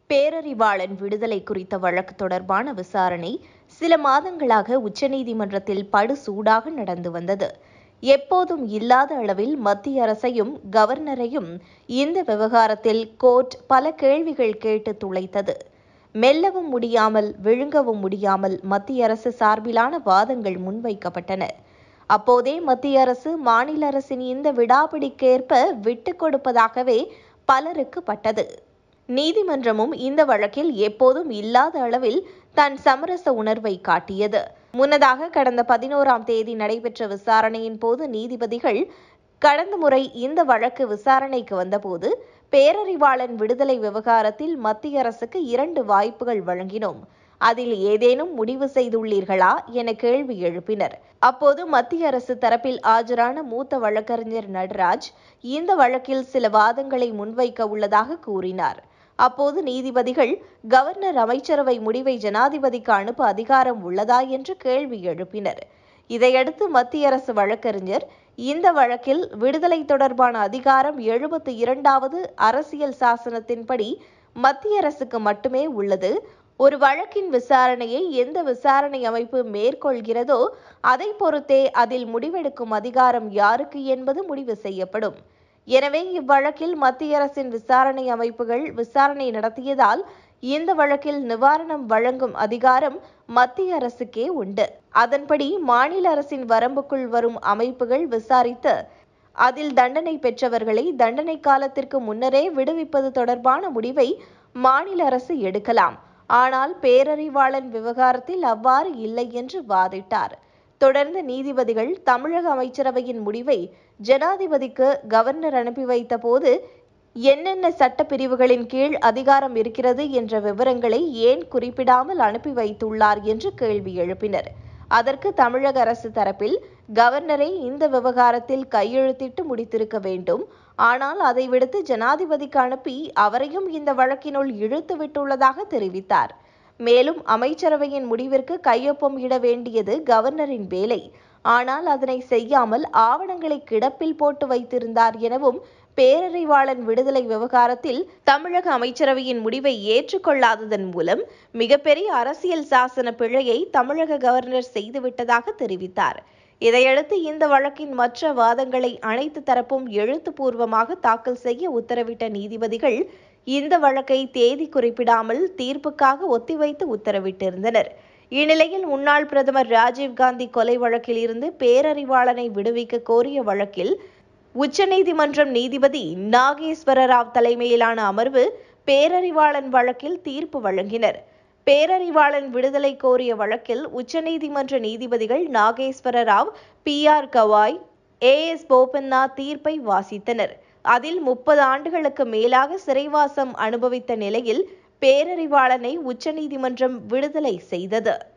பேரறிவாளன் விடுதலை குறித்த வழக்கு தொடர்பான விசாரணை சில மாதங்களாக உச்சநீதிமன்றத்தில் படுசூடாக நடந்து வந்தது எப்போதும் இல்லாத அளவில் மத்திய அரசையும் கவர்னரையும் இந்த விவகாரத்தில் கோர்ட் பல கேள்விகள் கேட்டு துளைத்தது மெல்லவும் முடியாமல் விழுங்கவும் முடியாமல் மத்திய அரசு சார்பிலான வாதங்கள் முன்வைக்கப்பட்டன அப்போதே மத்திய அரசு மாநில அரசின் இந்த விடாபிடிக்கேற்ப விட்டுக் கொடுப்பதாகவே பலருக்கு பட்டது நீதிமன்றமும் இந்த வழக்கில் எப்போதும் இல்லாத அளவில் தன் சமரச உணர்வை காட்டியது முன்னதாக கடந்த பதினோராம் தேதி நடைபெற்ற விசாரணையின் போது நீதிபதிகள் கடந்த முறை இந்த வழக்கு விசாரணைக்கு வந்தபோது பேரறிவாளன் விடுதலை விவகாரத்தில் மத்திய அரசுக்கு இரண்டு வாய்ப்புகள் வழங்கினோம் அதில் ஏதேனும் முடிவு செய்துள்ளீர்களா என கேள்வி எழுப்பினர் அப்போது மத்திய அரசு தரப்பில் ஆஜரான மூத்த வழக்கறிஞர் நடராஜ் இந்த வழக்கில் சில வாதங்களை முன்வைக்க உள்ளதாக கூறினார் அப்போது நீதிபதிகள் கவர்னர் அமைச்சரவை முடிவை ஜனாதிபதிக்கு அனுப்ப அதிகாரம் உள்ளதா என்று கேள்வி எழுப்பினர் இதையடுத்து மத்திய அரசு வழக்கறிஞர் இந்த வழக்கில் விடுதலை தொடர்பான அதிகாரம் எழுபத்து இரண்டாவது அரசியல் சாசனத்தின்படி மத்திய அரசுக்கு மட்டுமே உள்ளது ஒரு வழக்கின் விசாரணையை எந்த விசாரணை அமைப்பு மேற்கொள்கிறதோ அதை பொறுத்தே அதில் முடிவெடுக்கும் அதிகாரம் யாருக்கு என்பது முடிவு செய்யப்படும் எனவே இவ்வழக்கில் மத்திய அரசின் விசாரணை அமைப்புகள் விசாரணை நடத்தியதால் இந்த வழக்கில் நிவாரணம் வழங்கும் அதிகாரம் மத்திய அரசுக்கே உண்டு அதன்படி மாநில அரசின் வரம்புக்குள் வரும் அமைப்புகள் விசாரித்து அதில் தண்டனை பெற்றவர்களை தண்டனை காலத்திற்கு முன்னரே விடுவிப்பது தொடர்பான முடிவை மாநில அரசு எடுக்கலாம் ஆனால் பேரறிவாளன் விவகாரத்தில் அவ்வாறு இல்லை என்று வாதிட்டார் தொடர்ந்து நீதிபதிகள் தமிழக அமைச்சரவையின் முடிவை ஜனாதிபதிக்கு கவர்னர் அனுப்பி வைத்த போது என்னென்ன சட்ட பிரிவுகளின் கீழ் அதிகாரம் இருக்கிறது என்ற விவரங்களை ஏன் குறிப்பிடாமல் அனுப்பி வைத்துள்ளார் என்று கேள்வி எழுப்பினர் அதற்கு தமிழக அரசு தரப்பில் கவர்னரை இந்த விவகாரத்தில் கையெழுத்திட்டு முடித்திருக்க வேண்டும் ஆனால் அதை விடுத்து ஜனாதிபதிக்கு அனுப்பி அவரையும் இந்த வழக்கினுள் இழுத்து விட்டுள்ளதாக தெரிவித்தார் மேலும் அமைச்சரவையின் முடிவிற்கு கையொப்பம் இட வேண்டியது கவர்னரின் வேலை ஆனால் அதனை செய்யாமல் ஆவணங்களை கிடப்பில் போட்டு வைத்திருந்தார் எனவும் பேரறிவாளன் விடுதலை விவகாரத்தில் தமிழக அமைச்சரவையின் முடிவை ஏற்றுக்கொள்ளாததன் மூலம் மிகப்பெரிய அரசியல் சாசன பிழையை தமிழக கவர்னர் செய்துவிட்டதாக தெரிவித்தார் இதையடுத்து இந்த வழக்கின் மற்ற வாதங்களை அனைத்து தரப்பும் எழுத்துப்பூர்வமாக தாக்கல் செய்ய உத்தரவிட்ட நீதிபதிகள் இந்த வழக்கை தேதி குறிப்பிடாமல் தீர்ப்புக்காக ஒத்திவைத்து உத்தரவிட்டிருந்தனர் இந்நிலையில் முன்னாள் பிரதமர் ராஜீவ்காந்தி கொலை வழக்கில் இருந்து பேரறிவாளனை விடுவிக்க கோரிய வழக்கில் உச்சநீதிமன்றம் நீதிபதி நாகேஸ்வர ராவ் தலைமையிலான அமர்வு பேரறிவாளன் வழக்கில் தீர்ப்பு வழங்கினர் பேரறிவாளன் விடுதலை கோரிய வழக்கில் உச்சநீதிமன்ற நீதிபதிகள் Nageswara Rao B R Gavai A S Bopanna தீர்ப்பை வாசித்தனர் அதில் முப்பது ஆண்டுகளுக்கு மேலாக சிறைவாசம் அனுபவித்த நிலையில் பேரறிவாளனை உச்சநீதிமன்றம் விடுதலை செய்தது